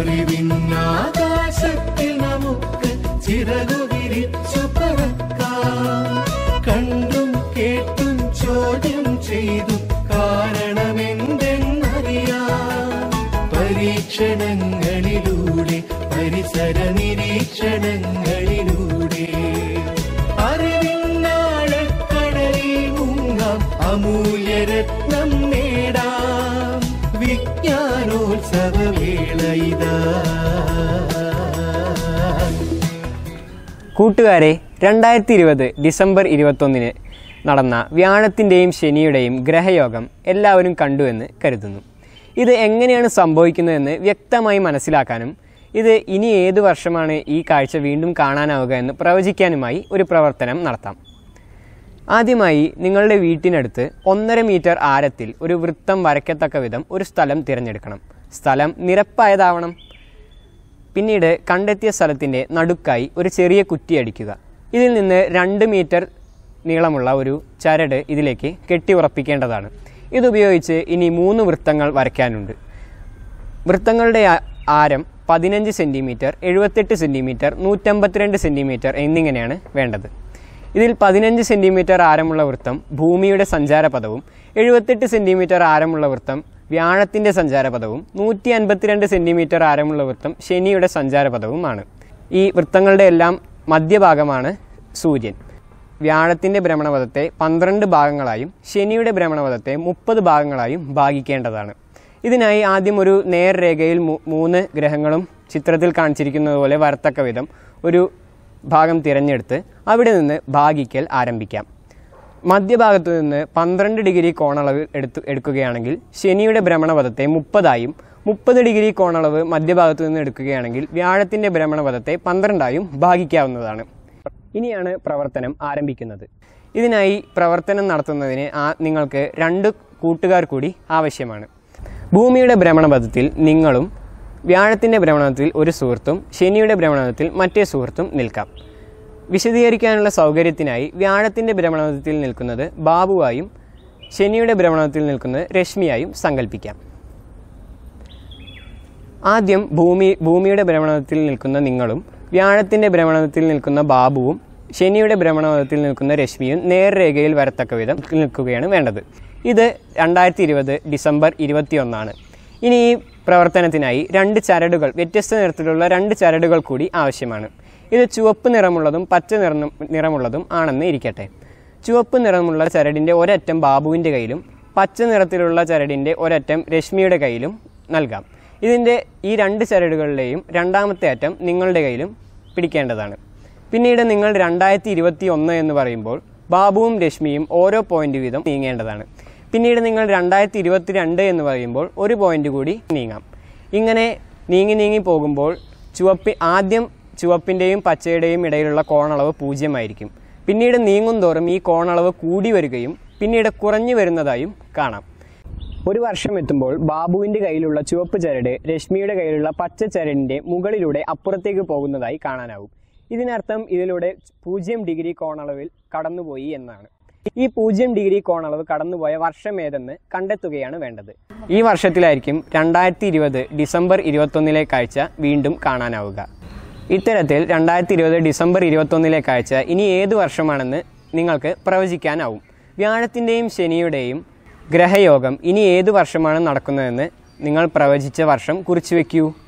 അറിവിന്നാകാശത്തിൽ നമുക്ക് ചിറകു വിരിച്ചു പറക്കാം കണ്ടും കേട്ടും ചോദ്യം ചെയ്തു കാരണമെന്തെന്നറിയാം പരീക്ഷണങ്ങളിലൂടെ പരിസര നിരീക്ഷണങ്ങളിലൂടെ അറിവിന്നാഴക്കടലിൽ മുങ്ങാം അമൂല്യരത്നം നേടാം വിജ്ഞാനോത്സവവേള ഇതാ കൂട്ടുകാരെ രണ്ടായിരത്തി ഇരുപത് ഡിസംബർ ഇരുപത്തൊന്നിന് നടന്ന വ്യാഴത്തിൻ്റെയും ശനിയുടെയും ഗ്രഹയോഗം എല്ലാവരും കണ്ടുവെന്ന് കരുതുന്നു ഇത് എങ്ങനെയാണ് സംഭവിക്കുന്നതെന്ന് വ്യക്തമായി മനസ്സിലാക്കാനും ഇത് ഇനി ഏത് വർഷമാണ് ഈ കാഴ്ച വീണ്ടും കാണാനാവുക എന്ന് പ്രവചിക്കാനുമായി ഒരു പ്രവർത്തനം നടത്താം ആദ്യമായി നിങ്ങളുടെ വീട്ടിനടുത്ത് ഒന്നര മീറ്റർ ആരത്തിൽ ഒരു വൃത്തം വരയ്ക്കത്തക്ക വിധം ഒരു സ്ഥലം തിരഞ്ഞെടുക്കണം സ്ഥലം നിരപ്പായതാവണം പിന്നീട് കണ്ടെത്തിയ സ്ഥലത്തിൻ്റെ നടുക്കായി ഒരു ചെറിയ കുറ്റി അടിക്കുക ഇതിൽ നിന്ന് രണ്ട് മീറ്റർ നീളമുള്ള ഒരു ചരട് ഇതിലേക്ക് കെട്ടി ഉറപ്പിക്കേണ്ടതാണ് ഇതുപയോഗിച്ച് ഇനി മൂന്ന് വൃത്തങ്ങൾ വരയ്ക്കാനുണ്ട് വൃത്തങ്ങളുടെ ആ- ആരം പതിനഞ്ച് സെൻറ്റിമീറ്റർ എഴുപത്തെട്ട് സെൻറ്റിമീറ്റർ നൂറ്റമ്പത്തിരണ്ട് സെൻറ്റിമീറ്റർ എന്നിങ്ങനെയാണ് വേണ്ടത് ഇതിൽ പതിനഞ്ച് സെൻറ്റിമീറ്റർ ആരമുള്ള വൃത്തം ഭൂമിയുടെ സഞ്ചാരപഥവും എഴുപത്തെട്ട് സെൻറ്റിമീറ്റർ ആരമുള്ള വൃത്തം വ്യാഴത്തിൻ്റെ സഞ്ചാരപഥവും നൂറ്റി അൻപത്തിരണ്ട് സെൻറ്റിമീറ്റർ ആരമുള്ള വൃത്തം ശനിയുടെ സഞ്ചാരപഥവുമാണ് ഈ വൃത്തങ്ങളുടെ എല്ലാം മധ്യഭാഗമാണ് സൂര്യൻ വ്യാഴത്തിൻ്റെ ഭ്രമണപഥത്തെ പന്ത്രണ്ട് ഭാഗങ്ങളായും ശനിയുടെ ഭ്രമണപഥത്തെ മുപ്പത് ഭാഗങ്ങളായും ഭാഗിക്കേണ്ടതാണ് ഇതിനായി ആദ്യം ഒരു നേർരേഖയിൽ മൂ- മൂന്ന് ഗ്രഹങ്ങളും ചിത്രത്തിൽ കാണിച്ചിരിക്കുന്നത് പോലെ വരത്തക്ക വിധം ഒരു ഭാഗം തിരഞ്ഞെടുത്ത് അവിടെ നിന്ന് ഭാഗിക്കൽ ആരംഭിക്കാം മധ്യഭാഗത്തു നിന്ന് പന്ത്രണ്ട് ഡിഗ്രി കോണളവ് എടുത്തു എടുക്കുകയാണെങ്കിൽ ശനിയുടെ ഭ്രമണപഥത്തെ മുപ്പതായും മുപ്പത് ഡിഗ്രി കോണളവ് മധ്യഭാഗത്തു നിന്ന് എടുക്കുകയാണെങ്കിൽ വ്യാഴത്തിൻ്റെ ഭ്രമണപഥത്തെ പന്ത്രണ്ടായും ഭാഗിക്കാവുന്നതാണ് ഇനിയാണ് പ്രവർത്തനം ആരംഭിക്കുന്നത് ഇതിനായി പ്രവർത്തനം നടത്തുന്നതിന് ആ നിങ്ങൾക്ക് രണ്ട് കൂട്ടുകാർ കൂടി ആവശ്യമാണ് ഭൂമിയുടെ ഭ്രമണപഥത്തിൽ നിങ്ങളും വ്യാഴത്തിൻ്റെ ഭ്രമണത്തിൽ ഒരു സുഹൃത്തും ശനിയുടെ ഭ്രമണത്തിൽ മറ്റേ സുഹൃത്തും നിൽക്കാം വിശദീകരിക്കാനുള്ള സൗകര്യത്തിനായി വ്യാഴത്തിൻ്റെ ഭ്രമണത്തിൽ നിൽക്കുന്നത് ബാബുവായും ശനിയുടെ ഭ്രമണത്തിൽ നിൽക്കുന്നത് രശ്മിയായും സങ്കല്പിക്കാം ആദ്യം ഭൂമി ഭൂമിയുടെ ഭ്രമണത്തിൽ നിൽക്കുന്ന നിങ്ങളും വ്യാഴത്തിൻ്റെ ഭ്രമണത്തിൽ നിൽക്കുന്ന ബാബുവും ശനിയുടെ ഭ്രമണത്തിൽ നിൽക്കുന്ന രശ്മിയും നേർരേഖയിൽ വരത്തക്ക വിധം നിൽക്കുകയാണ് വേണ്ടത് ഇത് രണ്ടായിരത്തി ഇരുപത് ഡിസംബർ ഇരുപത്തിയൊന്നാണ് ഇനി ഈ പ്രവർത്തനത്തിനായി രണ്ട് ചരടുകൾ വ്യത്യസ്ത നിറത്തിലുള്ള രണ്ട് ചരടുകൾ കൂടി ആവശ്യമാണ് ഇത് ചുവപ്പ് നിറമുള്ളതും പച്ച നിറം നിറമുള്ളതും ആണെന്ന് ഇരിക്കട്ടെ ചുവപ്പ് നിറമുള്ള ചരടിൻ്റെ ഒരറ്റം ബാബുവിൻ്റെ കയ്യിലും പച്ച നിറത്തിലുള്ള ചരടിൻ്റെ ഒരറ്റം രശ്മിയുടെ കയ്യിലും നൽകാം ഇതിൻ്റെ ഈ രണ്ട് ചരടുകളിലെയും രണ്ടാമത്തെ അറ്റം നിങ്ങളുടെ കയ്യിലും പിടിക്കേണ്ടതാണ് പിന്നീട് നിങ്ങൾ രണ്ടായിരത്തി ഇരുപത്തി ഒന്ന് എന്ന് പറയുമ്പോൾ ബാബുവും രശ്മിയും ഓരോ പോയിന്റ് വീതം നീങ്ങേണ്ടതാണ് പിന്നീട് നിങ്ങൾ രണ്ടായിരത്തി ഇരുപത്തി രണ്ട് എന്ന് പറയുമ്പോൾ ഒരു പോയിന്റ് കൂടി നീങ്ങാം ഇങ്ങനെ നീങ്ങി നീങ്ങി പോകുമ്പോൾ ചുവപ്പി ആദ്യം ചുവപ്പിൻ്റെയും പച്ചയുടെയും ഇടയിലുള്ള കോണളവ് പൂജ്യമായിരിക്കും പിന്നീട് നീങ്ങും തോറും ഈ കോണളവ് കൂടി വരികയും പിന്നീട് കുറഞ്ഞു വരുന്നതായും കാണാം ഒരു വർഷം എത്തുമ്പോൾ ബാബുവിൻ്റെ കയ്യിലുള്ള ചുവപ്പ് ചരട് രശ്മിയുടെ കയ്യിലുള്ള പച്ച ചരടിൻ്റെ മുകളിലൂടെ അപ്പുറത്തേക്ക് പോകുന്നതായി കാണാനാവും ഇതിനർത്ഥം ഇതിലൂടെ പൂജ്യം ഡിഗ്രി കോണളവിൽ കടന്നുപോയി എന്നാണ് ഈ പൂജ്യം ഡിഗ്രി കോണളവ് കടന്നുപോയ വർഷം ഏതെന്ന് കണ്ടെത്തുകയാണ് വേണ്ടത് ഈ വർഷത്തിലായിരിക്കും രണ്ടായിരത്തി ഇരുപത് ഡിസംബർ ഇരുപത്തൊന്നിലെ കാഴ്ച വീണ്ടും കാണാനാവുക ഇത്തരത്തിൽ രണ്ടായിരത്തി ഇരുപത് ഡിസംബർ ഇരുപത്തൊന്നിലെ കാഴ്ച ഇനി ഏത് വർഷമാണെന്ന് നിങ്ങൾക്ക് പ്രവചിക്കാനാവും വ്യാഴത്തിൻ്റെയും ശനിയുടെയും ഗ്രഹയോഗം ഇനി ഏത് വർഷമാണ് നടക്കുന്നതെന്ന് നിങ്ങൾ പ്രവചിച്ച വർഷം കുറിച്ചു വയ്ക്കൂ